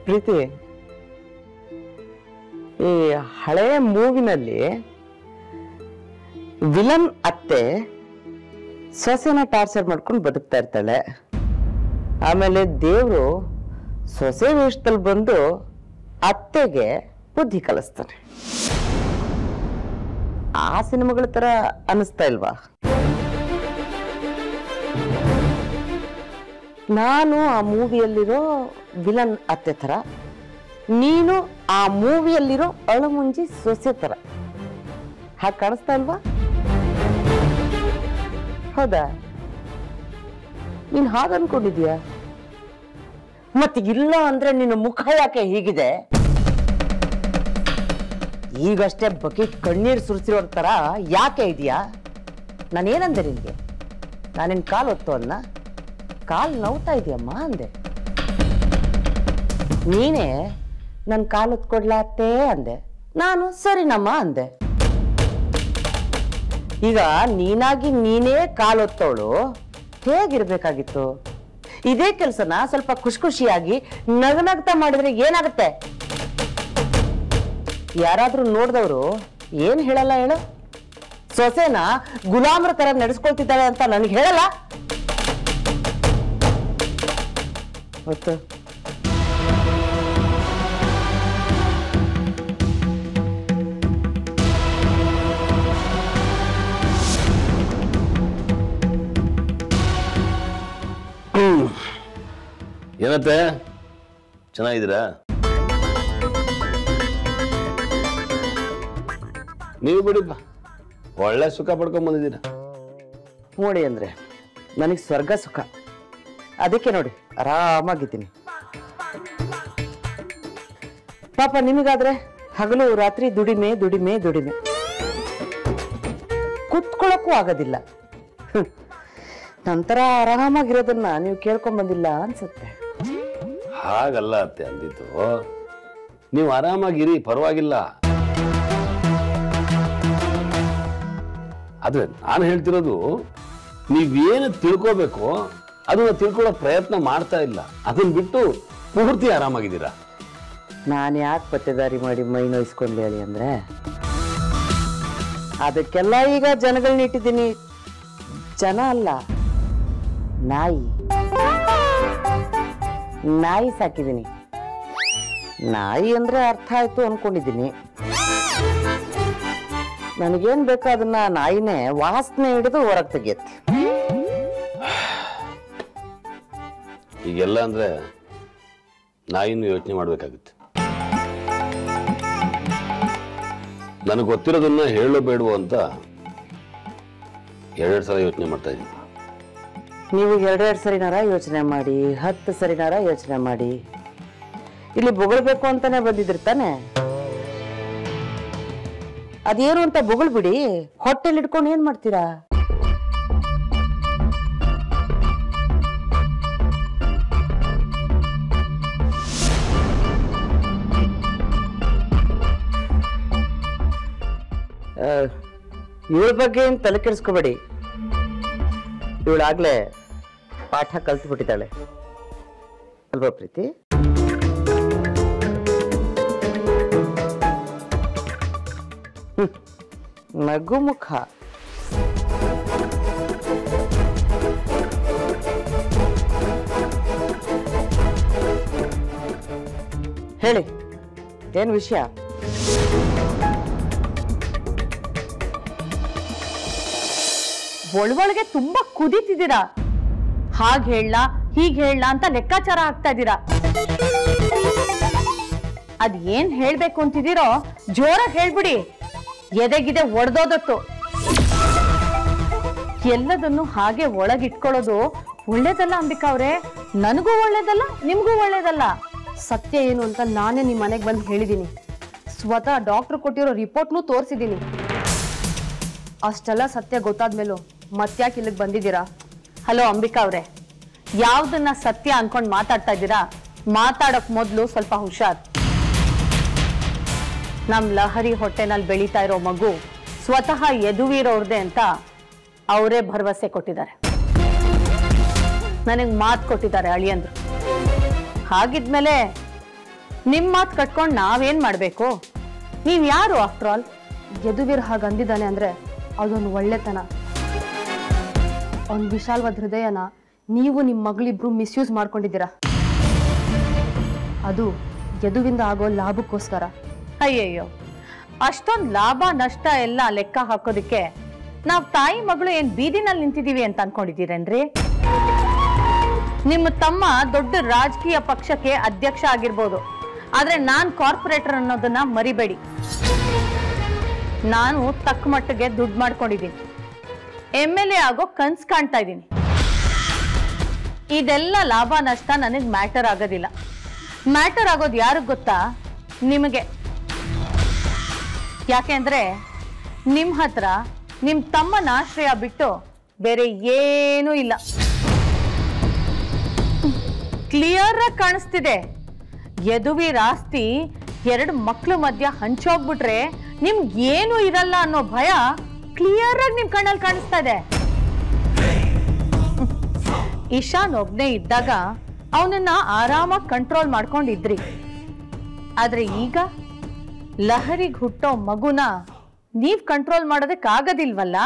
ಪ್ರೀತಿ ಈ ಹಳೆಯ ಮೂವಿನಲ್ಲಿ ವಿಲನ್ ಅತ್ತೆ ಸೊಸೆನ ಟಾರ್ಚರ್ ಮಾಡ್ಕೊಂಡು ಬದುಕ್ತಾ ಇರ್ತಾಳೆ ಆಮೇಲೆ ದೇವರು ಸೊಸೆ ವೇಷದಲ್ಲಿ ಬಂದು ಅತ್ತೆಗೆ ಬುದ್ಧಿ ಕಲಿಸ್ತಾನೆ ಆ ಸಿನಿಮಾಗಳ ತರ ಅನಿಸ್ತಾ ಇಲ್ವಾ ನಾನು ಆ ಮೂವಿಯಲ್ಲಿರೋ ವಿಲನ್ ಅತ್ತೆ ತರ ನೀನು ಆ ಮೂವಿಯಲ್ಲಿರೋ ಅಳುಮುಂಜಿ ಸೊಸೆ ತರ ಹಾಗೆ ಕಾಣಿಸ್ತಾ ಇಲ್ವಾ ಹೌದಾ ನೀನ್ ಹಾಗೆ ಅನ್ಕೊಂಡಿದ್ಯಾ ಮತ್ತೆ ಇಲ್ಲ ಅಂದ್ರೆ ನಿನ್ನ ಮುಖ ಯಾಕೆ ಹೀಗಿದೆ ಈಗಷ್ಟೇ ಬಕೆಟ್ ಕಣ್ಣೀರು ಸುರಿಸಿರೋ ತರ ಯಾಕೆ ಇದೆಯಾ ನಾನೇನಂದೆ ನಿನ್ಗೆ ನಾನಿನ್ ಕಾಲು ಹೊತ್ತು ಅನ್ನ ಕಾಲು ನೋವ್ತಾ ಇದೆಯಮ್ಮ ಅಂದೆ ನೀನೇ ನನ್ನ ಕಾಲು ಹೊತ್ಕೊಡ್ಲಾತ್ತೆ ಅಂದೆ ನಾನು ಸರಿನಮ್ಮ ಅಂದೆ ಈಗ ನೀನಾಗಿ ನೀನೇ ಕಾಲು ಹೊತ್ತವಳು ಹೇಗಿರ್ಬೇಕಾಗಿತ್ತು ಇದೇ ಕೆಲಸನ ಸ್ವಲ್ಪ ಖುಷಿ ಖುಷಿಯಾಗಿ ನಗನಗ್ತಾ ಮಾಡಿದ್ರೆ ಏನಾಗುತ್ತೆ ಯಾರಾದ್ರೂ ನೋಡಿದವರು ಏನ್ ಹೇಳಲ್ಲ ಹೇಳು ಸೊಸೆನ ಗುಲಾಮರ ತರ ನಡೆಸ್ಕೊಳ್ತಿದ್ದಾಳೆ ಅಂತ ನನಗೆ ಹೇಳಲ್ಲ ಗೊತ್ತು ಏನತ್ತೆ ಚೆನ್ನಾಗಿದ್ದೀರಾ ನೀವು ಬಿಡಿಪ್ಪ ಒಳ್ಳೆ ಸುಖ ಪಡ್ಕೊಂಡ್ ಬಂದಿದ್ದೀರಾ ನೋಡಿ ಅಂದ್ರೆ ನನಗೆ ಸ್ವರ್ಗ ಸುಖ ಅದಕ್ಕೆ ನೋಡಿ ಆರಾಮಾಗಿದ್ದೀನಿ ಪಾಪ ನಿಮಗಾದ್ರೆ ಹಗಲು ರಾತ್ರಿ ದುಡಿಮೆ ದುಡಿಮೆ ದುಡಿಮೆ ಕುತ್ಕೊಳ್ಳೋಕ್ಕೂ ಆಗೋದಿಲ್ಲ ಹ್ಮ್. ನಂತರ ಆರಾಮಾಗಿರೋದನ್ನ ನೀವು ಕೇಳ್ಕೊಂಡ್ ಬಂದಿಲ್ಲ ಅನ್ಸುತ್ತೆ ಹಾಗಲ್ಲ ಅತ್ತೆ ಅಂದಿತ್ತು ನೀವು ಆರಾಮಾಗಿರಿ ಪರವಾಗಿಲ್ಲ ಆದ್ರೆ ನಾನು ಹೇಳ್ತಿರೋದು ನೀವೇನು ತಿಳ್ಕೋಬೇಕು ಅದನ್ನ ತಿಳ್ಕೊಳ್ಳೋ ಪ್ರಯತ್ನ ಮಾಡ್ತಾ ಇಲ್ಲ ಅದನ್ನ ಬಿಟ್ಟು ಪೂರ್ತಿ ಆರಾಮಾಗಿದ್ದೀರಾ ನಾನು ಯಾಕೆ ಪತ್ತೆದಾರಿ ಮಾಡಿ ಮೈ ನೋಯಿಸ್ಕೊಂಡ್ಲಿ ಹೇಳಿ ಅಂದ್ರೆ ಅದಕ್ಕೆಲ್ಲ ಈಗ ಜನಗಳನ್ನ ಇಟ್ಟಿದ್ದೀನಿ ಜನ ಅಲ್ಲ ನಾಯಿ ನಾಯಿ ಸಾಕಿದ್ದೀನಿ ನಾಯಿ ಅಂದ್ರೆ ಅರ್ಥ ಆಯ್ತು ಅನ್ಕೊಂಡಿದ್ದೀನಿ ನನಗೇನ್ ಬೇಕೋ ಅದನ್ನ ನಾಯಿನೇ ವಾಸನೆ ಹಿಡಿದು ಹೊರಗೆ ತೆಗಿಯತ್ತೆ ಈಗೆಲ್ಲ ಅಂದ್ರೆ ನಾಯಿನೂ ಯೋಚನೆ ಮಾಡ್ಬೇಕಾಗುತ್ತೆ ನನಗೆ ಗೊತ್ತಿರೋದನ್ನ ಹೇಳೋ ಬೇಡವೋ ಅಂತ ಎರಡೆರಡು ಸಲ ಯೋಚನೆ ಮಾಡ್ತಾ ಇದ್ದೀನಿ ನೀವು ಎರಡೆರಡು ಸರಿನಾರ ಯೋಚನೆ ಮಾಡಿ ಹತ್ತು ಸರಿನಾರ ಯೋಚನೆ ಮಾಡಿ ಇಲ್ಲಿ ಬೊಗಳ್ಬೇಕು ಅಂತಾನೆ ಬಂದಿದ್ರಿ ತಾನೆ ಅದೇನು ಅಂತ ಬೊಗಳ್ಬಿಡಿ ಹೊಟ್ಟೆಲಿ ಇಟ್ಕೊಂಡು ಏನ್ ಮಾಡ್ತೀರಾ ಇವಳ ಬಗ್ಗೆ ಏನ್ ತಲೆ ಕೆಡಿಸ್ಕೋಬೇಡಿ ಇವಳಾಗ್ಲೇ ಪಾಠ ಕಲ್ತು ಬಿಟ್ಟಿದ್ದಾಳೆ ಅಲ್ವಾ ಪ್ರೀತಿ ಹ್ಮ್. ನಗು ಮುಖ ಹೇಳಿ ಏನ್ ವಿಷಯ ಒಳಗೊಳಗೆ ತುಂಬಾ ಕುದೀತಿದ್ದೀರಾ ಹಾಗ್ ಹೇಳ ಹೀಗ್ ಹೇಳ ಅಂತ ಲೆಕ್ಕಾಚಾರ ಹಾಕ್ತಾ ಇದ್ದೀರಾ ಅದ್ ಏನ್ ಹೇಳ್ಬೇಕು ಅಂತಿದ್ದೀರೋ ಜೋರಾಗಿ ಹೇಳ್ಬಿಡಿ ಎದೆಗಿದೆ ಒಡೆದೋದತ್ತು ಎಲ್ಲದನ್ನು ಹಾಗೆ ಒಳಗಿಟ್ಕೊಳ್ಳೋದು ಒಳ್ಳೇದಲ್ಲ ಅಂಬಿಕಾ ಅವ್ರೆ ನನಗೂ ಒಳ್ಳೇದಲ್ಲ ನಿಮ್ಗೂ ಒಳ್ಳೇದಲ್ಲ ಸತ್ಯ ಏನು ಅಂತ ನಾನೇ ನಿಮ್ ಮನೆಗೆ ಬಂದು ಹೇಳಿದೀನಿ ಸ್ವತಃ ಡಾಕ್ಟರ್ ಕೊಟ್ಟಿರೋ ರಿಪೋರ್ಟ್ನು ತೋರಿಸಿದೀನಿ ಅಷ್ಟೆಲ್ಲ ಸತ್ಯ ಗೊತ್ತಾದ್ಮೇಲೂ ಮತ್ತ್ಯಾಕೆ ಇಲ್ಲಿಗೆ ಬಂದಿದ್ದೀರಾ ಹಲೋ ಅಂಬಿಕಾ ಅವ್ರೆ ಯಾವ್ದನ್ನ ಸತ್ಯ ಅನ್ಕೊಂಡ್ ಮಾತಾಡ್ತಾ ಇದ್ದೀರಾ ಮಾತಾಡಕ್ ಮೊದ್ಲು ಸ್ವಲ್ಪ ಹುಷಾರ್ ನಮ್ ಲಹರಿ ಹೊಟ್ಟೆನಲ್ಲಿ ಬೆಳೀತಾ ಇರೋ ಮಗು ಸ್ವತಃ ಯದುವೀರವ್ರದೇ ಅಂತ ಅವರೇ ಭರವಸೆ ಕೊಟ್ಟಿದ್ದಾರೆ ನನಗ್ ಮಾತು ಕೊಟ್ಟಿದ್ದಾರೆ ಅಳಿಯಂದ್ರು ಹಾಗಿದ್ಮೇಲೆ ನಿಮ್ ಮಾತು ಕಟ್ಕೊಂಡು ನಾವೇನ್ ಮಾಡ್ಬೇಕು ನೀವ್ ಯಾರು ಆಫ್ಟರ್ ಆಲ್ ಯದುವೀರ್ ಹಾಗೆ ಅಂದಿದ್ದಾನೆ ಅಂದ್ರೆ ಅದೊಂದು ಒಳ್ಳೆತನ ಅವ್ನ್ ವಿಶಾಲವಾದ ಹೃದಯನ ನೀವು ನಿಮ್ಮ ಮಗಳಿಬ್ರು ಮಿಸ್ಯೂಸ್ ಮಾಡ್ಕೊಂಡಿದ್ದೀರಾ ಅದು ಯದುವಿಂದ ಆಗೋ ಲಾಭಕ್ಕೋಸ್ಕರ ಅಯ್ಯಯ್ಯೋ ಅಷ್ಟೊಂದು ಲಾಭ ನಷ್ಟ ಎಲ್ಲ ಲೆಕ್ಕ ಹಾಕೋದಕ್ಕೆ ನಾವ್ ತಾಯಿ ಮಗಳು ಏನ್ ಬೀದಿನಲ್ಲಿ ನಿಂತಿದೀವಿ ಅಂತ ಅನ್ಕೊಂಡಿದ್ದೀರೇನ್ರಿ ನಿಮ್ಮ ತಮ್ಮ ದೊಡ್ಡ ರಾಜಕೀಯ ಪಕ್ಷಕ್ಕೆ ಅಧ್ಯಕ್ಷ ಆಗಿರ್ಬೋದು ಆದ್ರೆ ನಾನ್ ಕಾರ್ಪೊರೇಟರ್ ಅನ್ನೋದನ್ನ ಮರಿಬೇಡಿ ನಾನು ತಕ್ಕ ಮಟ್ಟಿಗೆ ದುಡ್ಡು ಮಾಡ್ಕೊಂಡಿದ್ದೀನಿ ಎಮ್ ಎಲ್ ಎ ಆಗೋ ಕನ್ಸ್ ಕಾಣ್ತಾ ಇದ್ದೀನಿ ಇದೆಲ್ಲ ಲಾಭ ನಷ್ಟ ನನಗೆ ಮ್ಯಾಟರ್ ಆಗೋದಿಲ್ಲ ಮ್ಯಾಟರ್ ಆಗೋದು ಯಾರಿಗ್ ಗೊತ್ತಾ ನಿಮಗೆ ಯಾಕೆಂದ್ರೆ ನಿಮ್ ಹತ್ರ ನಿಮ್ ತಮ್ಮನ ಆಶ್ರಯ ಬಿಟ್ಟು ಬೇರೆ ಏನೂ ಇಲ್ಲ ಕ್ಲಿಯರ್ ಆಗಿ ಕಾಣಿಸ್ತಿದೆ ಯದುವೀರ್ ಆಸ್ತಿ ಎರಡು ಮಕ್ಳ ಮಧ್ಯ ಹಂಚೋಗ್ಬಿಟ್ರೆ ನಿಮ್ಗೆ ಏನು ಇರಲ್ಲ ಅನ್ನೋ ಭಯ ಕ್ಲಿಯರ್ ಆಗಿ ನಿಮ್ ಕಣ್ಣಲ್ಲಿ ಕಾಣಿಸ್ತಾ ಇದೆ ಇಶಾನ್ ಒಬ್ನೇ ಇದ್ದಾಗ ಅವನನ್ನ ಆರಾಮಾಗಿ ಕಂಟ್ರೋಲ್ ಮಾಡ್ಕೊಂಡಿದ್ರಿ ಆದ್ರೆ ಈಗ ಲಹರಿಗ್ ಹುಟ್ಟೋ ಮಗುನ ನೀವ್ ಕಂಟ್ರೋಲ್ ಮಾಡೋದಕ್ಕಾಗದಿಲ್ವಲ್ಲ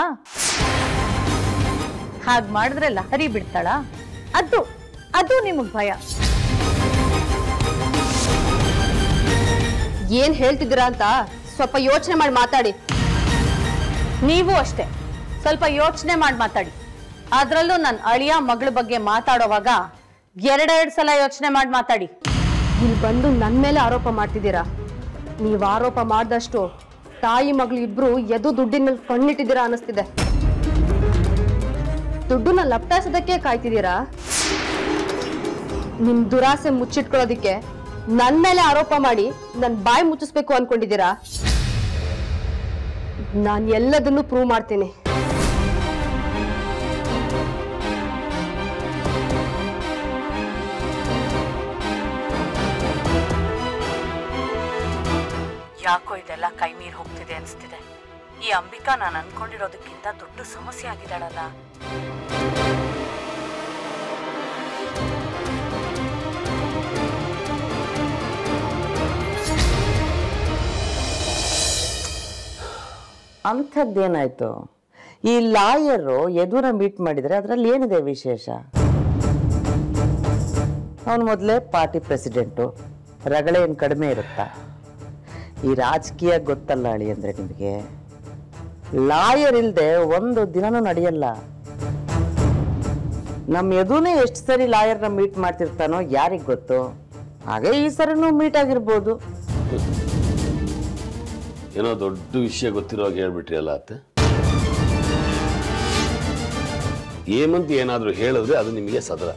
ಹಾಗ್ ಮಾಡಿದ್ರೆ ಲಹರಿ ಬಿಡ್ತಾಳ ಅದು ಅದು ನಿಮಗ್ ಭಯ ಏನ್ ಹೇಳ್ತಿದ್ದೀರಾ ಅಂತ ಸ್ವಲ್ಪ ಯೋಚನೆ ಮಾಡಿ ಮಾತಾಡಿ ನೀವು ಅಷ್ಟೇ ಸ್ವಲ್ಪ ಯೋಚನೆ ಮಾಡಿ ಮಾತಾಡಿ ಅದ್ರಲ್ಲೂ ನನ್ನ ಅಳಿಯ ಮಗಳ ಬಗ್ಗೆ ಮಾತಾಡೋವಾಗ ಎರಡೆರಡು ಸಲ ಯೋಚನೆ ಮಾಡಿ ಮಾತಾಡಿ ಇಲ್ಲಿ ಬಂದು ನನ್ ಮೇಲೆ ಆರೋಪ ಮಾಡ್ತಿದ್ದೀರಾ ನೀವ್ ಆರೋಪ ಮಾಡ್ದಷ್ಟು ತಾಯಿ ಮಗಳು ಇಬ್ರು ಎದು ದುಡ್ಡಿನ ಮೇಲೆ ಕಣ್ಣಿಟ್ಟಿದ್ದೀರಾ ಅನಿಸ್ತಿದೆ ದುಡ್ಡನ್ನ ಲಪ್ಟಾಸೋದಕ್ಕೆ ಕಾಯ್ತಿದ್ದೀರಾ ನಿಮ್ ದುರಾಸೆ ಮುಚ್ಚಿಟ್ಕೊಳ್ಳೋದಿಕ್ಕೆ ನನ್ ಮೇಲೆ ಆರೋಪ ಮಾಡಿ ನನ್ ಬಾಯಿ ಮುಚ್ಚಿಸ್ಬೇಕು ಅನ್ಕೊಂಡಿದ್ದೀರಾ ನಾನ್ ಎಲ್ಲದನ್ನು ಪ್ರೂವ್ ಮಾಡ್ತೀನಿ ಯಾಕೋ ಇದೆಲ್ಲ ಕೈ ಮೀರಿ ಹೋಗ್ತಿದೆ ಅನಿಸ್ತಿದೆ ಈ ಅಂಬಿಕಾ ನಾನು ಅನ್ಕೊಂಡಿರೋದಕ್ಕಿಂತ ದೊಡ್ಡ ಸಮಸ್ಯೆ ಆಗಿದ್ದಾಳಲ್ಲ ಅಂಥದ್ದೇನಾಯ್ತು ಈ ಲಾಯರು ಎದುರ ಮೀಟ್ ಮಾಡಿದರೆ ಅದರಲ್ಲಿ ಏನಿದೆ ವಿಶೇಷ ಅವನು ಮೊದಲೇ ಪಾರ್ಟಿ ಪ್ರೆಸಿಡೆಂಟು ರಗಳೆ ಏನು ಕಡಿಮೆ ಇರುತ್ತಾ ಈ ರಾಜಕೀಯ ಗೊತ್ತಲ್ಲ ಅಳಿ ಅಂದರೆ ನಿಮಗೆ ಲಾಯರ್ ಇಲ್ಲದೆ ಒಂದು ದಿನನೂ ನಡೆಯಲ್ಲ ನಮ್ಮ ಎದುನೇ ಎಷ್ಟು ಸರಿ ಲಾಯರ್ನ ಮೀಟ್ ಮಾಡ್ತಿರ್ತಾನೋ ಯಾರಿಗೆ ಗೊತ್ತು ಹಾಗೆ ಈ ಸರಿನೂ ಮೀಟ್ ಆಗಿರ್ಬೋದು ಏನೋ ದೊಡ್ಡ ವಿಷಯ ಗೊತ್ತಿರೋ ಹಾಗೆ ಹೇಳ್ಬಿಟ್ರಿ ಅಲ್ಲ ಅತ್ತೆ ಏಮಂತ ಏನಾದರೂ ಹೇಳಿದ್ರೆ ಅದು ನಿಮಗೆ ಸದರ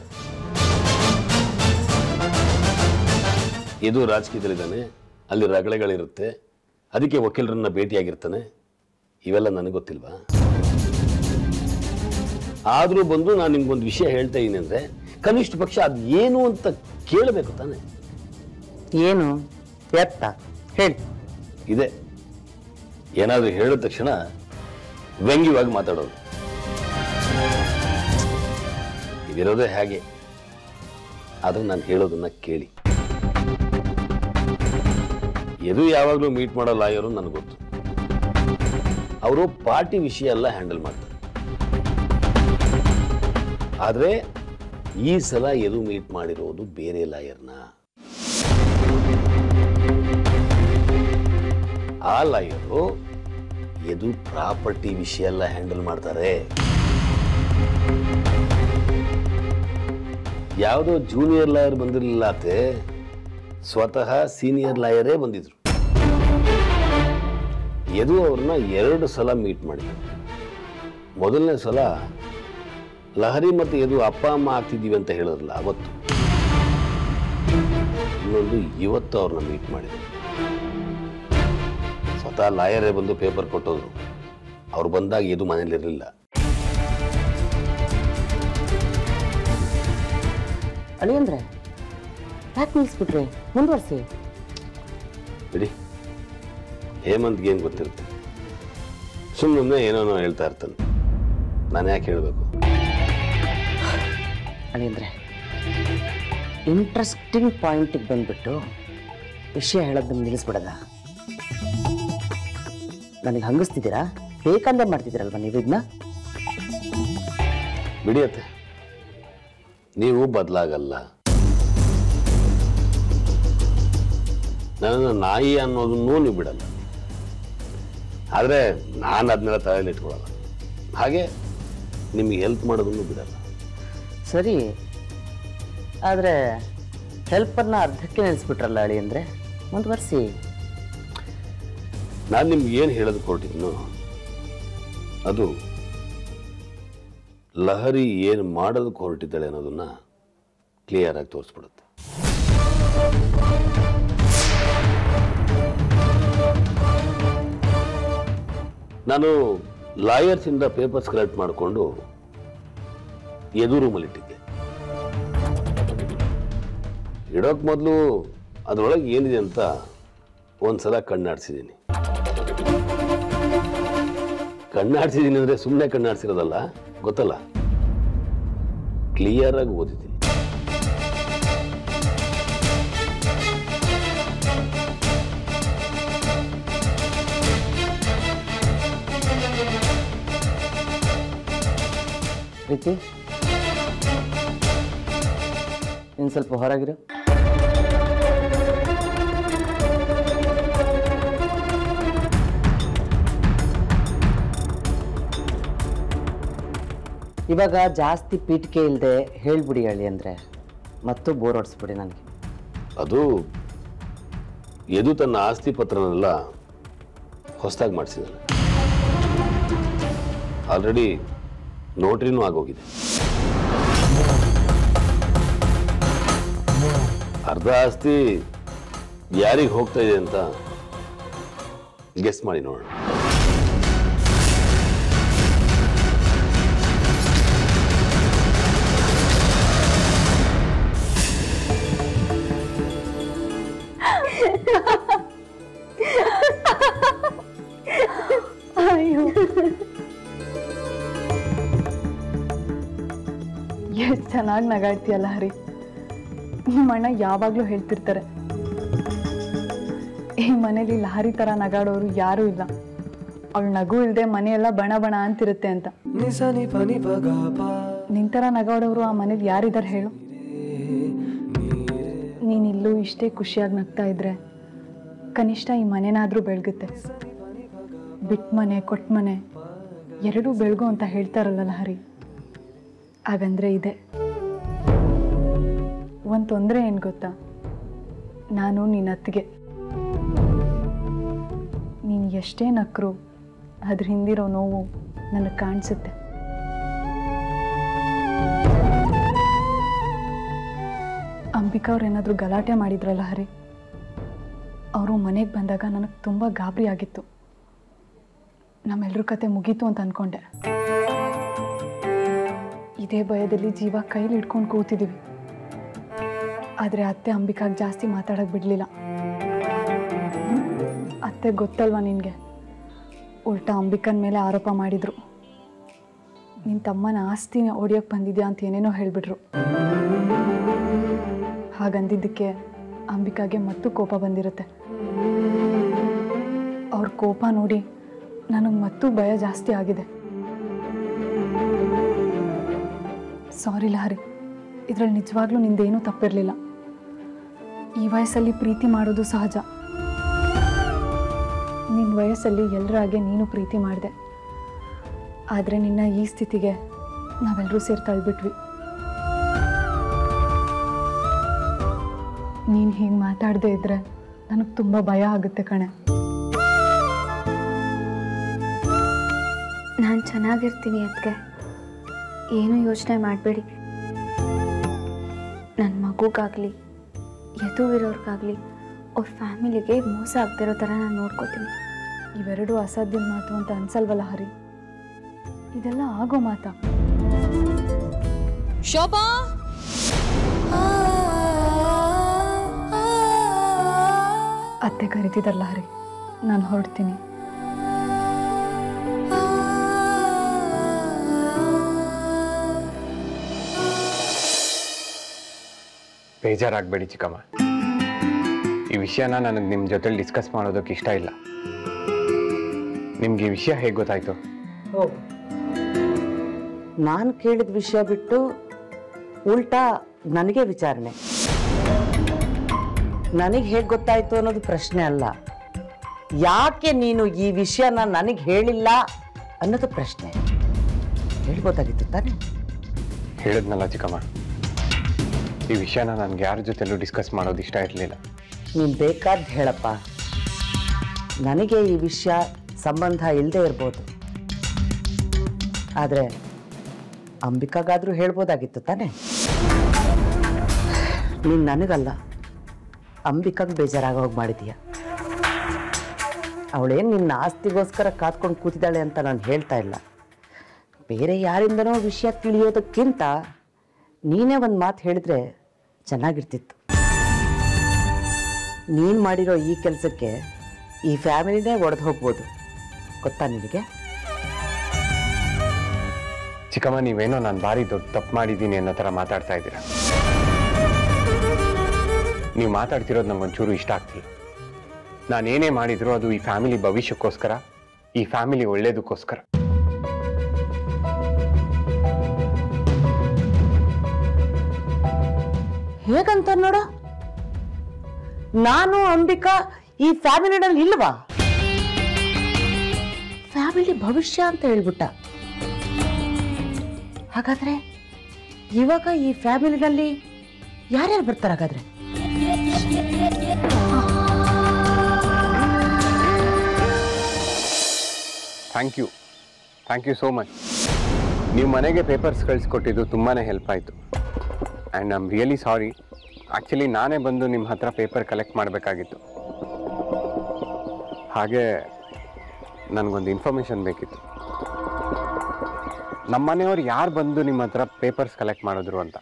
ಇದು ರಾಜಕೀಯದಲ್ಲಿದ್ದಾನೆ ಅಲ್ಲಿ ರಗಳೆಗಳಿರುತ್ತೆ ಅದಕ್ಕೆ ವಕೀಲರನ್ನ ಭೇಟಿಯಾಗಿರ್ತಾನೆ ಇವೆಲ್ಲ ನನಗೆ ಗೊತ್ತಿಲ್ವಾ ಆದರೂ ಬಂದು ನಾನು ನಿಮ್ಗೊಂದು ವಿಷಯ ಹೇಳ್ತಾ ಇದ್ದೀನಿ ಅಂದರೆ ಕನಿಷ್ಠ ಪಕ್ಷ ಅದು ಏನು ಅಂತ ಕೇಳಬೇಕು ತಾನೆ ಏನು ಎತ್ತ ಹೇಳಿ ಇದೆ ಏನಾದರೂ ಹೇಳಿದ ತಕ್ಷಣ ವ್ಯಂಗ್ಯವಾಗಿ ಮಾತಾಡೋದು ಇದಿರೋದೇ ಹಾಗೆ ಆದ್ರೆ ನಾನು ಹೇಳೋದನ್ನ ಕೇಳಿ ಎದು ಯಾವಾಗಲೂ ಮೀಟ್ ಮಾಡೋ ಲಾಯರು ನನಗೆ ಗೊತ್ತು ಅವರು ಪಾರ್ಟಿ ವಿಷಯ ಎಲ್ಲ ಹ್ಯಾಂಡಲ್ ಮಾಡ್ತಾರೆ ಆದರೆ ಈ ಸಲ ಎದು ಮೀಟ್ ಮಾಡಿರೋದು ಬೇರೆ ಲಾಯರ್ನ ಆ ಲಾಯರು ಎದು ಪ್ರಾಪರ್ಟಿ ವಿಷಯ ಎಲ್ಲ ಹ್ಯಾಂಡಲ್ ಮಾಡ್ತಾರೆ ಯಾವುದೋ ಜೂನಿಯರ್ ಲಾಯರ್ ಬಂದಿರಲಿಲ್ಲ ಆತೆ ಸ್ವತಃ ಸೀನಿಯರ್ ಲಾಯರೇ ಬಂದಿದ್ರು ಎದು ಅವ್ರನ್ನ ಎರಡು ಸಲ ಮೀಟ್ ಮಾಡಿದ್ರು ಮೊದಲನೇ ಸಲ ಲಹರಿ ಮತ್ತು ಎದು ಅಪ್ಪ ಅಮ್ಮ ಆಗ್ತಿದ್ದೀವಿ ಅಂತ ಹೇಳಿದ್ರಲ್ಲ ಅವತ್ತು ಇನ್ನೊಂದು ಇವತ್ತು ಅವ್ರನ್ನ ಮೀಟ್ ಮಾಡಿದ್ರು ಸ್ವತಃ ಲಾಯರೇ ಬಂದು ಪೇಪರ್ ಕೊಟ್ಟೋದ್ರು ಅವ್ರು ಬಂದಾಗ ಇದು ಮನೇಲಿರಲಿಲ್ಲ ಅಳಿ ಅಂದ್ರೆ ಯಾಕೆ ನಿಲ್ಲಿಸ್ಬಿಟ್ರಿ ಮುಂದುವರ್ಸಿ ಬಿಡಿ ಹೇಮಂತ್ಗೆ ಏನು ಗೊತ್ತಿರುತ್ತೆ ಸುಮ್ಮನೆ ಏನೋ ಹೇಳ್ತಾ ಇರ್ತಾನೆ ನಾನು ಯಾಕೆ ಹೇಳಬೇಕು ಅಳಿ ಅಂದ್ರೆ ಇಂಟ್ರೆಸ್ಟಿಂಗ್ ಪಾಯಿಂಟಿಗೆ ಬಂದ್ಬಿಟ್ಟು ವಿಷಯ ಹೇಳೋದನ್ನ ನಿಲ್ಲಿಸ್ಬಿಡದ ನನಗೆ ಹಂಗಿಸ್ತಿದ್ದೀರಾ ಬೇಕಂದ್ರೆ ಮಾಡ್ತಿದ್ದೀರಲ್ವ ನೀವು ಇದನ್ನ ಬಿಡಿಯತ್ತೆ ನೀವು ಬದಲಾಗಲ್ಲ ನನ್ನ ನಾಯಿ ಅನ್ನೋದನ್ನೂ ನೀವು ಬಿಡಲ್ಲ ಆದರೆ ನಾನು ಅದನ್ನೆಲ್ಲ ತಲೆಯಲ್ಲಿ ಇಟ್ಕೊಳ್ಳಲ್ಲ ಹಾಗೆ ನಿಮಗೆ ಹೆಲ್ಪ್ ಮಾಡೋದನ್ನು ಬಿಡಲ್ಲ ಸರಿ ಆದರೆ ಹೆಲ್ಪನ್ನು ಅರ್ಧಕ್ಕೆ ನೆನೆಸ್ಬಿಟ್ರಲ್ಲ ಅಳಿ ಅಂದರೆ ಮುಂದುವರಿಸಿ ನಾನು ನಿಮ್ಗೆ ಏನು ಹೇಳೋದಕ್ಕೆ ಹೊರಟಿದ್ನು ಅದು ಲಹರಿ ಏನು ಮಾಡೋದಕ್ಕೆ ಹೊರಟಿದ್ದಾಳೆ ಅನ್ನೋದನ್ನ ಕ್ಲಿಯರ್ ಆಗಿ ತೋರಿಸ್ಬಿಡುತ್ತೆ ನಾನು ಲಾಯರ್ಸ್ ಇಂದ ಪೇಪರ್ಸ್ ಕಲೆಕ್ಟ್ ಮಾಡಿಕೊಂಡು ಎದು ರೂಮಲ್ಲಿಟ್ಟಿದ್ದೆ ಇಡೋಕ್ ಮೊದಲು ಅದರೊಳಗೆ ಏನಿದೆ ಅಂತ ಒಂದ್ಸಲ ಕಣ್ಣಾಡ್ಸಿದ್ದೀನಿ ಕಣ್ಣಾಡ್ಸಿದ್ದೀನಿ ಅಂದ್ರೆ ಸುಮ್ಮನೆ ಕಣ್ಣಾಡ್ಸಿರೋದಲ್ಲ ಗೊತ್ತಲ್ಲ ಕ್ಲಿಯರ್ ಆಗಿ ಓದಿದ್ದೀನಿ ಪ್ರೀತಿ ಇನ್ನು ಸ್ವಲ್ಪ ಹೊರಗಿರು ಇವಾಗ ಜಾಸ್ತಿ ಪೀಠಿಕೆ ಇಲ್ಲದೆ ಹೇಳ್ಬಿಡಿ ಹೇಳಿ ಅಂದರೆ ಮತ್ತು ಬೋರ್ ಹೊಡ್ಸ್ಬಿಡಿ ನನಗೆ ಅದು ಎದು ತನ್ನ ಆಸ್ತಿ ಪತ್ರನೆಲ್ಲ ಹೊಸದಾಗಿ ಮಾಡಿಸಿದ್ದಾನೆ ಆಲ್ರೆಡಿ ನೋಟ್ರಿನೂ ಆಗೋಗಿದೆ ಅರ್ಧ ಆಸ್ತಿ ಯಾರಿಗೆ ಹೋಗ್ತಾ ಇದೆ ಅಂತ ಗೆಸ್ ಮಾಡಿ ನೋಡೋಣ ಅಯ್ಯೋ ಎಷ್ಟು ಚೆನ್ನಾಗಿ ನಗಾಡ್ತೀಯಲ್ಲ ಹರಿ ನಿಮ್ಮ ಅಣ್ಣ ಯಾವಾಗಲೂ ಹೇಳ್ತಿರ್ತಾರೆ ಈ ಮನೇಲಿ ಲಹರಿ ಥರ ನಗಾಡೋರು ಯಾರೂ ಇಲ್ಲ ಅವಳು ನಗು ಇಲ್ಲದೆ ಮನೆಯೆಲ್ಲ ಬಣ ಬಣ ಅಂತಿರುತ್ತೆ ಅಂತ ನಿನ್ ಥರ ನಗಾಡೋರು ಆ ಮನೇಲಿ ಯಾರಿದ್ದಾರೆ ಹೇಳು ನೀನ್ ಇಲ್ಲೂ ಇಷ್ಟೇ ಖುಷಿಯಾಗಿ ನಗ್ತಾ ಇದ್ರೆ ಕನಿಷ್ಠ ಈ ಮನೆನಾದ್ರೂ ಬೆಳಗುತ್ತೆ ಬಿಟ್ ಮನೆ ಕೊಟ್ಟ ಮನೆ ಎರಡೂ ಬೆಳಗು ಅಂತ ಹೇಳ್ತಾರಲ್ಲ ಲಹರಿ ಹಾಗಂದ್ರೆ ಇದೆ ಒಂದು ತೊಂದರೆ ಏನು ಗೊತ್ತಾ ನಾನು ನಿನ್ನ ಅತ್ತಿಗೆ ನೀನು ಎಷ್ಟೇ ನಕ್ರು ಅದ್ರ ಹಿಂದಿರೋ ನೋವು ನನಗೆ ಕಾಣಿಸುತ್ತೆ ಅಂಬಿಕಾ ಅವ್ರು ಏನಾದರೂ ಗಲಾಟೆ ಮಾಡಿದ್ರಲ್ಲ ಹರಿ ಅವರು ಮನೆಗೆ ಬಂದಾಗ ನನಗೆ ತುಂಬ ಗಾಬರಿ ಆಗಿತ್ತು ನಮ್ಮೆಲ್ಲರ ಕತೆ ಮುಗೀತು ಅಂತ ಅನ್ಕೊಂಡೆ ಇದೇ ಭಯದಲ್ಲಿ ಜೀವ ಕೈಲಿ ಹಿಡ್ಕೊಂಡು ಕೂತಿದ್ದೀವಿ ಆದರೆ ಅತ್ತೆ ಅಂಬಿಕಾಗ್ ಜಾಸ್ತಿ ಮಾತಾಡೋಕೆ ಬಿಡಲಿಲ್ಲ ಅತ್ತೆ ಗೊತ್ತಲ್ವಾ ನಿನಗೆ ಉಲ್ಟಾ ಅಂಬಿಕನ್ ಮೇಲೆ ಆರೋಪ ಮಾಡಿದ್ರು ನಿನ್ನ ತಮ್ಮನ ಆಸ್ತಿನ ಹೊಡಿಯೋಕೆ ಬಂದಿದ್ಯಾ ಅಂತ ಏನೇನೋ ಹೇಳಿಬಿಟ್ರು ಹಾಗಂದಿದ್ದಕ್ಕೆ ಅಂಬಿಕಾಗೆ ಮತ್ತು ಕೋಪ ಬಂದಿರುತ್ತೆ ಅವ್ರ ಕೋಪ ನೋಡಿ ನನಗೆ ಮತ್ತೂ ಭಯ ಜಾಸ್ತಿ ಆಗಿದೆ ಸಾರಿ ಲಹರಿ ಇದರಲ್ಲಿ ನಿಜವಾಗ್ಲೂ ನಿಂದೇನೂ ತಪ್ಪಿರಲಿಲ್ಲ ಈ ವಯಸ್ಸಲ್ಲಿ ಪ್ರೀತಿ ಮಾಡೋದು ಸಹಜ ನಿನ್ನ ವಯಸ್ಸಲ್ಲಿ ಎಲ್ಲರಾಗೆ ನೀನು ಪ್ರೀತಿ ಮಾಡಿದೆ ಆದರೆ ನಿನ್ನ ಈ ಸ್ಥಿತಿಗೆ ನಾವೆಲ್ಲರೂ ಸೇರಿ ತಳ್ಬಿಟ್ವಿ ನೀನು ಹೀಗೆ ಮಾತಾಡದೇ ಇದ್ರೆ ನನಗೆ ತುಂಬ ಭಯ ಆಗುತ್ತೆ ಕಣೆ ನಾನು ಚೆನ್ನಾಗಿರ್ತೀನಿ ಅದಕ್ಕೆ ಏನೂ ಯೋಚನೆ ಮಾಡಬೇಡಿ ನನ್ನ ಮಗುಗಾಗಲಿ ಎದುವಿರೋರ್ಗಾಗಲಿ ಅವ್ರ ಫ್ಯಾಮಿಲಿಗೆ ಮೋಸ ಆಗ್ತಿರೋ ಥರ ನಾನು ನೋಡ್ಕೋತೀನಿ ಇವೆರಡೂ ಅಸಾಧ್ಯದ ಮಾತು ಅಂತ ಅನ್ಸಲ್ವಲ್ಲ ಹರಿ ಇದೆಲ್ಲ ಆಗೋ ಮಾತಾ ಶೋಭಾ ಅತ್ತೆ ಕರಿತಿದ್ದಲ್ಲ ಹರಿ ನಾನು ಹೊರಡ್ತೀನಿ ಬೇಜಾರಾಗಬೇಡಿ ಚಿಕ್ಕಮ್ಮ ಈ ವಿಷಯನ ನನಗೆ ನಿಮ್ಮ ಜೊತೆಲಿ ಡಿಸ್ಕಸ್ ಮಾಡೋದಕ್ಕೆ ಇಷ್ಟ ಇಲ್ಲ ನಿಮ್ಗೆ ಈ ವಿಷಯ ಹೇಗೆ ಗೊತ್ತಾಯ್ತು ಓ ನಾನು ಕೇಳಿದ ವಿಷಯ ಬಿಟ್ಟು ಉಲ್ಟಾ ನನಗೆ ವಿಚಾರಣೆ ನನಗೆ ಹೇಗೆ ಗೊತ್ತಾಯ್ತು ಅನ್ನೋದು ಪ್ರಶ್ನೆ ಅಲ್ಲ ಯಾಕೆ ನೀನು ಈ ವಿಷಯನ ನನಗೆ ಹೇಳಿಲ್ಲ ಅನ್ನೋದು ಪ್ರಶ್ನೆ ಹೇಳ್ಬೋದಾಗಿತ್ತು ತಾನೇ ಹೇಳಿದ್ನಲ್ಲ ಚಿಕ್ಕಮ್ಮ ಈ ವಿಷಯನ ನನಗೆ ಯಾರ ಜೊತೆಲೂ ಡಿಸ್ಕಸ್ ಮಾಡೋದು ಇಷ್ಟ ಇರಲಿಲ್ಲ ನೀನು ಬೇಕಾದ್ದು ಹೇಳಪ್ಪ ನನಗೆ ಈ ವಿಷಯ ಸಂಬಂಧ ಇಲ್ಲದೆ ಇರ್ಬೋದು ಆದರೆ ಅಂಬಿಕಾಗಾದರೂ ಹೇಳ್ಬೋದಾಗಿತ್ತು ತಾನೇ ನೀನು ನನಗಲ್ಲ ಅಂಬಿಕಾಗೆ ಬೇಜಾರಾಗೋಗಿ ಮಾಡಿದೀಯ ಅವಳೇನು ನಿನ್ನ ಆಸ್ತಿಗೋಸ್ಕರ ಕಾತ್ಕೊಂಡು ಕೂತಿದ್ದಾಳೆ ಅಂತ ನಾನು ಹೇಳ್ತಾ ಇಲ್ಲ ಬೇರೆ ಯಾರಿಂದನೋ ವಿಷಯ ತಿಳಿಯೋದಕ್ಕಿಂತ ನೀನೇ ಒಂದು ಮಾತು ಹೇಳಿದ್ರೆ ಚೆನ್ನಾಗಿರ್ತಿತ್ತು ನೀನು ಮಾಡಿರೋ ಈ ಕೆಲಸಕ್ಕೆ ಈ ಫ್ಯಾಮಿಲಿನೇ ಒಡೆದು ಹೋಗ್ಬೋದು ಗೊತ್ತಾ ನಿನಗೆ ಚಿಕ್ಕಮ್ಮ ನೀವೇನೋ ನಾನು ಭಾರಿ ದೊಡ್ಡ ತಪ್ಪು ಮಾಡಿದ್ದೀನಿ ಅನ್ನೋ ಥರ ಮಾತಾಡ್ತಾ ಇದ್ದೀರಾ ನೀವು ಮಾತಾಡ್ತಿರೋದು ನಂಗೊಂಚೂರು ಇಷ್ಟ ಆಗ್ತಿಲ್ಲ ನಾನೇನೇ ಮಾಡಿದ್ರು ಅದು ಈ ಫ್ಯಾಮಿಲಿ ಭವಿಷ್ಯಕ್ಕೋಸ್ಕರ ಈ ಫ್ಯಾಮಿಲಿ ಒಳ್ಳೇದಕ್ಕೋಸ್ಕರ ಹೇಗಂತ ನೋಡ ನಾನು ಅಂಬಿಕಾ ಈ ಫ್ಯಾಮಿಲಿನಲ್ಲಿ ಇಲ್ವಾ ಫ್ಯಾಮಿಲಿ ಭವಿಷ್ಯ ಅಂತ ಹೇಳ್ಬಿಟ್ಟ ಹಾಗಾದ್ರೆ ಇವಾಗ ಈ ಫ್ಯಾಮಿಲಿನಲ್ಲಿ ಯಾರ್ಯಾರು ಬರ್ತಾರೆ ಹಾಗಾದ್ರೆ thank you thank you so much ನೀವು ಮನೆಗೆ ಪೇಪರ್ಸ್ ಕಳಿಸ್ಕೊಟ್ಟಿದ್ದು ತುಂಬಾ ಹೆಲ್ಪ್ ಆಯಿತು and I am really sorry actually ನಾನೇ ಬಂದು ನಿಮ್ಮ ಹತ್ರ ಪೇಪರ್ ಕಲೆಕ್ಟ್ ಮಾಡಬೇಕಾಗಿತ್ತು ಹಾಗೆ ನನಗೊಂದು ಇನ್ಫಾರ್ಮೇಷನ್ ಬೇಕಿತ್ತು ನಮ್ಮ ಮನೆಯವ್ರು ಯಾರು ಬಂದು ನಿಮ್ಮ ಹತ್ರ ಪೇಪರ್ಸ್ ಕಲೆಕ್ಟ್ ಮಾಡಿದ್ರು ಅಂತ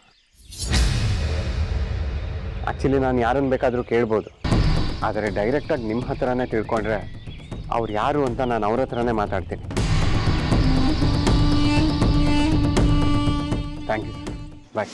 ಆ್ಯಕ್ಚುಲಿ ನಾನು ಯಾರನ್ನು ಬೇಕಾದರೂ ಕೇಳ್ಬೋದು ಆದರೆ ಡೈರೆಕ್ಟಾಗಿ ನಿಮ್ಮ ಹತ್ರನೇ ತಿಳ್ಕೊಂಡ್ರೆ ಅವ್ರು ಯಾರು ಅಂತ ನಾನು ಅವ್ರ ಹತ್ರನೇ ಮಾತಾಡ್ತೀನಿ ಥ್ಯಾಂಕ್ ಯು ಬಾಯ್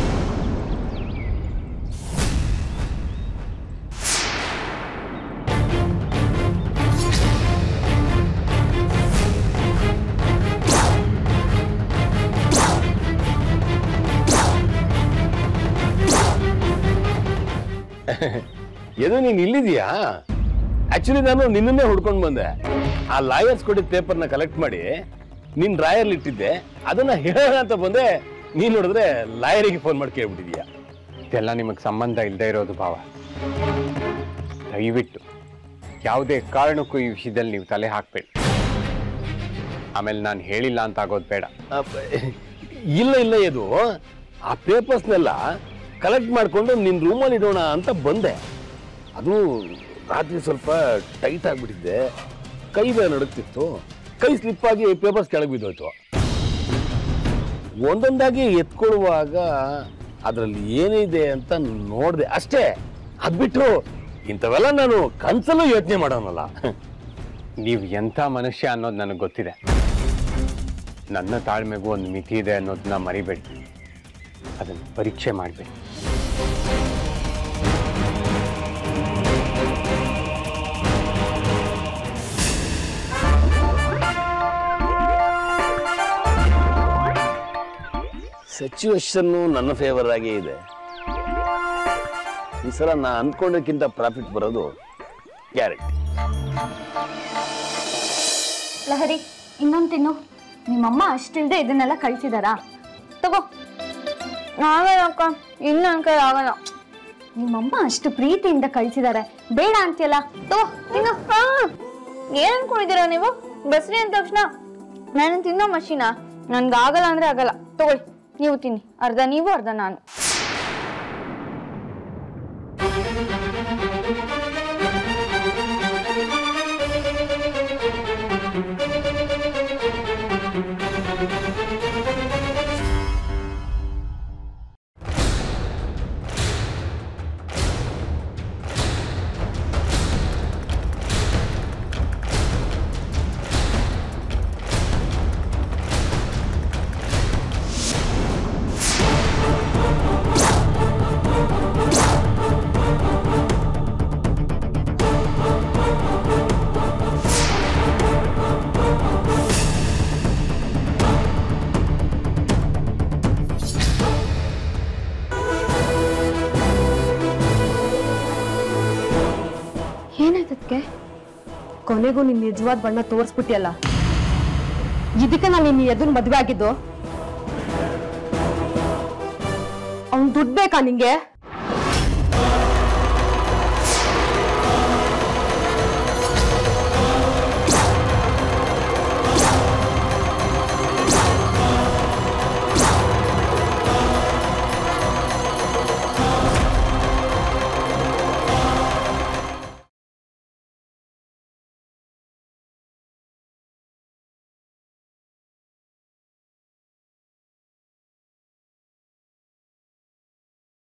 ಇದು ನೀನು ಇಲ್ಲಿದೀಯಾ ಆಕ್ಚುಲಿ ನಾನು ನಿನ್ನನ್ನೇ ಹುಡ್ಕೊಂಡು ಬಂದೆ ಆ ಲಾಯರ್ಸ್ ಕೊಟ್ಟಿದ್ದ ಪೇಪರ್ನ ಕಲೆಕ್ಟ್ ಮಾಡಿ ನಿನ್ ಡ್ರಾಯರ್ಲಿ ಇಟ್ಟಿದ್ದೆ ಅದನ್ನ ಹೇಳೋಣ ಅಂತ ಬಂದೆ ನೀನ್ ನೋಡಿದ್ರೆ ಲಾಯರಿಗೆ ಫೋನ್ ಮಾಡಿ ಕೇಳ್ಬಿಟ್ಟಿದ್ಯಾ ಇದೆಲ್ಲ ನಿಮಗೆ ಸಂಬಂಧ ಇಲ್ಲದೆ ಇರೋದು ಭಾವ ದಯವಿಟ್ಟು ಯಾವುದೇ ಕಾರಣಕ್ಕೂ ಈ ವಿಷಯದಲ್ಲಿ ನೀವು ತಲೆ ಹಾಕಬೇಡಿ ಆಮೇಲೆ ನಾನು ಹೇಳಿಲ್ಲ ಅಂತ ಆಗೋದು ಬೇಡ ಅಬ್ಬ, ಇಲ್ಲ ಇಲ್ಲ ಇದು ಆ ಪೇಪರ್ಸ್ನೆಲ್ಲ ಕಲೆಕ್ಟ್ ಮಾಡ್ಕೊಂಡು ನಿನ್ನ ರೂಮಲ್ಲಿ ಇಡೋಣ ಅಂತ ಬಂದೆ ಅದು ರಾತ್ರಿ ಸ್ವಲ್ಪ ಟೈಟ್ ಆಗಿಬಿಟ್ಟಿದ್ದೆ ಕೈ ಬೇರೆ ನಡುಕ್ತಿತ್ತು ಕೈ ಸ್ಲಿಪ್ ಆಗಿ ಪೇಪರ್ಸ್ ಕೆಳಗೆ ಬಿದ್ದೋಯ್ತು ಒಂದೊಂದಾಗಿ ಎತ್ಕೊಳ್ಳುವಾಗ ಅದರಲ್ಲಿ ಏನಿದೆ ಅಂತ ನೋಡಿದೆ ಅಷ್ಟೇ ಅದ್ಬಿಟ್ಟು ಇಂಥವೆಲ್ಲ ನಾನು ಕನ್ಸಲ್ಲೂ ಯೋಚನೆ ಮಾಡೋನಲ್ಲ ನೀವು ಎಂಥ ಮನುಷ್ಯ ಅನ್ನೋದು ನನಗೆ ಗೊತ್ತಿದೆ ನನ್ನ ತಾಳ್ಮೆಗೂ ಒಂದು ಮಿತಿ ಇದೆ ಅನ್ನೋದನ್ನ ಮರಿಬೇಡಿ ಅದನ್ನು ಪರೀಕ್ಷೆ ಮಾಡಬೇಡಿ ಸಿಚುವೇಶನ್ನು ನನ್ನ ಫೇವರ್ ಆಗೇ ಇದೆ ಈ ಸಲ ನಾ ಅನ್ಕೊಂಡಕ್ಕಿಂತ ಪ್ರಾಫಿಟ್ ಬರೋದು ಗ್ಯಾರಂಟಿ ಲಹರಿ ಇನ್ನೊಂದು ತಿನ್ನು ನಿಮ್ಮಮ್ಮ ಅಷ್ಟಿಲ್ದೆ ಇದನ್ನೆಲ್ಲ ಕಳ್ಸಿದಾರಾ ತಗೋ ಆಗಲ್ಲ ಅಕ್ಕ ಇನ್ನು ನನ್ನ ಕೈ ಆಗಲ್ಲ ನಿಮ್ಮಮ್ಮ ಅಷ್ಟು ಪ್ರೀತಿಯಿಂದ ಕಳ್ಸಿದಾರೆ ಬೇಡ ಅಂತೀಯಲ್ಲ ತಗೋ ತಿನ್ನು ಆ, ಏನ್ ಅನ್ಕೊಂಡಿದ್ದೀರಾ ನೀವು ಬಸ್ರಿ ಅಂದ ತಕ್ಷಣ ನಾನು ತಿನ್ನೋ ಮಷೀನಾ ನನ್ಗೆ ಆಗಲ್ಲ ಅಂದ್ರೆ ಆಗಲ್ಲ ತಗೊಳ್ಳಿ ನೀವು ತಿನ್ನಿ ಅರ್ಧ ನೀವು ಅರ್ಧ ನಾನು ಏನಾಯ್ತದ್ಕೆ ಕೊನೆಗೂ ನಿನ್ ನಿಜವಾದ ಬಣ್ಣ ತೋರಿಸ್ಬಿಟ್ಟಿಯಲ್ಲ ಇದಕ್ಕೆ ನಾನು ನಿನ್ನ ಎದುರು ಮದ್ವೆ ಆಗಿದ್ದು ಅವ್ನ್ ದುಡ್ಡು ಬೇಕಾ ನಿಂಗೆ